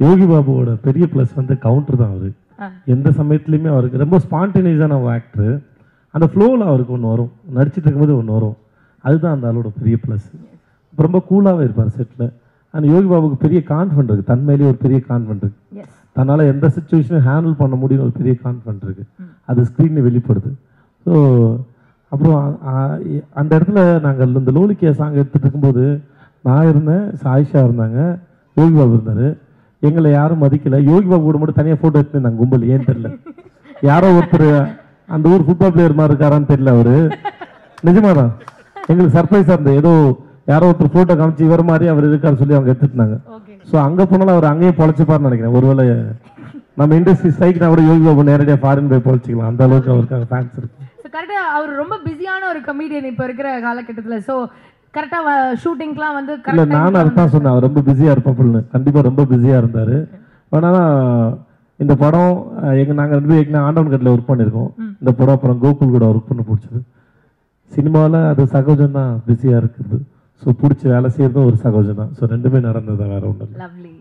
யோகி பாபுவோட பெரிய ப்ளஸ் வந்து கவுண்டர் தான் அவர் ஆ. எந்த சமயத்துலையுமே அவருக்கு ரொம்ப ஸ்பான்டேனியஸான ஆக்டர் அந்த ஃப்ளோவில் அவருக்கு ஒன்று வரும் நடிச்சிட்டு இருக்கும்போது ஒன்று வரும் அதுதான் அந்த ஆளோட பெரிய ப்ளஸ் ரொம்ப கூலாகவே இருப்பார் செட்டில் ஆனால் யோகி பாபுக்கு பெரிய கான்ஃபிடன்ட் இருக்குது தன்மையிலேயே ஒரு பெரிய கான்ஃபிடன்ட் இருக்குது எஸ் தன்னால் எந்த சுச்சுவேஷனும் ஹேண்டில் பண்ண முடியும்னு ஒரு பெரிய கான்ஃபிடன்ட் இருக்குது அது ஸ்க்ரீனில் வெளிப்படுது ஸோ அப்புறம் ஆ- ஆ- அந்த இடத்துல நாங்கள் இந்த லோலிக்கியா சாங் எடுத்துட்டு இருக்கும்போது நான் இருந்தேன் சாயிஷா இருந்தாங்க யோகி பாபு இருந்தார் எங்களை யாரும் மதிக்கல யோகி பாபு கூட மட்டும் தனியாக ஃபோட்டோ எடுத்து நாங்கள் கும்பல் ஏன்னு தெரியல யாரோ ஒருத்தர் அந்த ஊர் ஃபுட்பால் பிளேயர் மாதிரி இருக்காரான்னு தெரியல அவரு நிஜமா தான் எங்களுக்கு சர்ப்ரைஸாக இருந்தது ஏதோ யாரோ ஒருத்தர் ஃபோட்டோ காமிச்சு இவர் மாதிரி அவர் இருக்காருன்னு சொல்லி அவங்க எடுத்துட்டாங்க ஓகே ஸோ அங்கே போனாலும் அவர் அங்கேயே பொழைச்சிப்பார்னு நினைக்கிறேன் ஒருவேளை நம்ம இண்டஸ்ட்ரி ஸ்ட்ரைக்னா கூட யோகி பாபு நேரடியாக ஃபாரின் போய் பொழைச்சிக்கலாம் அந்த அளவுக்கு அவருக்கு ஃபேன்ஸ் இருக்கு ஸோ கரெக்டாக அவர் ரொம்ப பிஸியான ஒரு கமீடியன் இப்போ இருக்கிற காலகட்டத்தில் ஸோ கரெக்டாக ஷூட்டிங்க்குலாம் வந்து இல்லை கரெக்ட் நானும் அதுதான் சொன்னேன் அவர் ரொம்ப பிஸியாக இருப்பாப்புல்னு கண்டிப்பாக ரொம்ப பிஸியாக இருந்தார் ஆனால் இந்த படம் அஹ், எங்க நாங்கள் ரெண்டு பேரும் ஏற்கனவே ஆண்டவன் கட்டில் ஒர்க் பண்ணியிருக்கோம் இந்த படம் அப்புறம் கோகுல் கூட ஒர்க் பண்ண பிடிச்சது சினிமாவில் அது சகஜம் தான் பிஸியாக இருக்குது ஸோ பிடிச்சி வேலை செய்யறதும் ஒரு சகஜம் தான் ஸோ ரெண்டுமே நடந்தது வேற ஒன்றும் இல்லை லவ்லி